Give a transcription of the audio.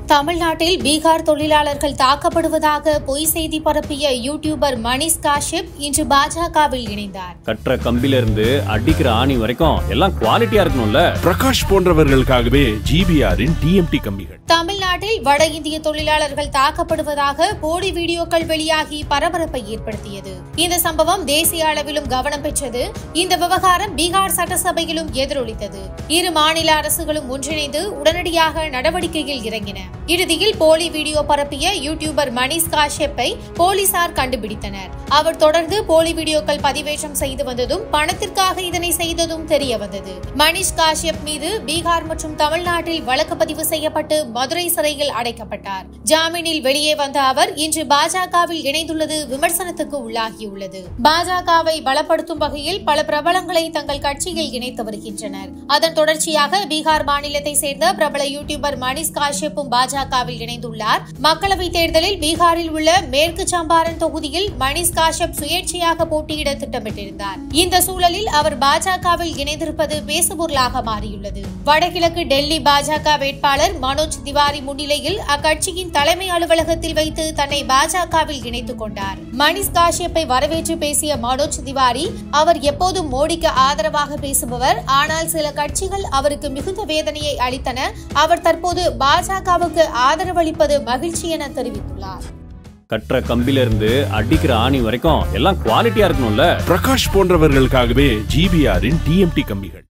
தமிழ்நாட்டில் பீகார் தொழிலாளர்கள் தாக்கப்படுவதாக பொய் செய்தி பரப்பிய யூடியூபர் மணிஷ் காஷ்யப் இன்று பாஜகவில் இணைந்தார் கட்டுற கம்பில இருந்து அடிக்கிற ஆணி வரைக்கும் எல்லாம் குவாலிட்டியா இருக்கணும்ல பிரகாஷ் போன்றவர்களுக்காகவே ஜிபிஆரின் டிஎம்டி கம்பிகள் தமிழ்நாட்டில் வட இந்திய தொழிலாளர்கள் தாக்கப்படுவதாக போலி வீடியோக்கள் வெளியாகி பரபரப்பை ஏற்படுத்தியது இந்த சம்பவம் தேசிய அளவிலும் கவனம் பெற்றது இந்த விவகாரம் பீகார் சட்டசபையிலும் எதிரொலித்தது இரு மாநில அரசுகளும் ஒன்றிணைந்து உடனடியாக நடவடிக்கையில் இறங்கின இறுதியில் போலி வீடியோ பரப்பிய யூடியூபர் மணிஷ் காஷ்யப்பை போலீசார் கண்டுபிடித்தனர் அவர் தொடர்ந்து போலி வீடியோக்கள் பதிவேற்றம் செய்து வந்ததும் பணத்திற்காக இதனை செய்ததும் தெரிய வந்தது மணிஷ் காஷ்யப் மீது பீகார் மற்றும் தமிழ்நாட்டில் வழக்கு பதிவு செய்யப்பட்டு மதுரை சிறையில் அடைக்கப்பட்டார் ஜாமீனில் வெளியே வந்த அவர் இன்று பாஜகவில் இணைந்துள்ளது விமர்சனத்துக்கு உள்ளாகியுள்ளது பாஜகவை பலப்படுத்தும் வகையில் பல பிரபலங்களை தங்கள் கட்சியில் இணைத்து வருகின்றனர் அதன் தொடர்ச்சியாக பீகார் மாநிலத்தை சேர்ந்த பிரபல யூடியூபர் மணிஷ் காஷ்யப்பும் பாஜகவில் இணைந்துள்ளார் மக்களவைத் தேர்தலில் பீகாரில் உள்ள மேற்கு சம்பாரன் தொகுதியில் மணிஷ் காஷ்யப் சுயேட்சையாக போட்டியிட திட்டமிட்டிருந்தார் இந்த சூழலில் அவர் பாஜகவில் இணைந்திருப்பது பேசுபொருளாக மாறியுள்ளது வடகிழக்கு டெல்லி பாஜக வேட்பாளர் மனோஜ் திவாரி முன்னிலையில் அக்கட்சியின் தலைமை அலுவலகத்தில் வைத்து தன்னை பாஜகவில் இணைத்துக் கொண்டார் மணிஷ் காஷ்யப்பை வரவேற்று பேசிய மனோஜ் திவாரி அவர் எப்போதும் மோடிக்கு ஆதரவாக பேசுபவர் ஆனால் சில கட்சிகள் அவருக்கு மிகுந்த வேதனையை அளித்தன அவர் தற்போது பாஜகவுக்கு ஆதரவளிப்பது மகிழ்ச்சி என தெரிவித்துள்ளார் கட்டுற கம்பில இருந்து அடிக்கிற ஆணி வரைக்கும் எல்லாம் குவாலிட்டியா இருக்கணும்ல பிரகாஷ் போன்றவர்களுக்காகவே ஜிபிஆரின் டிஎம்டி கம்பிகள்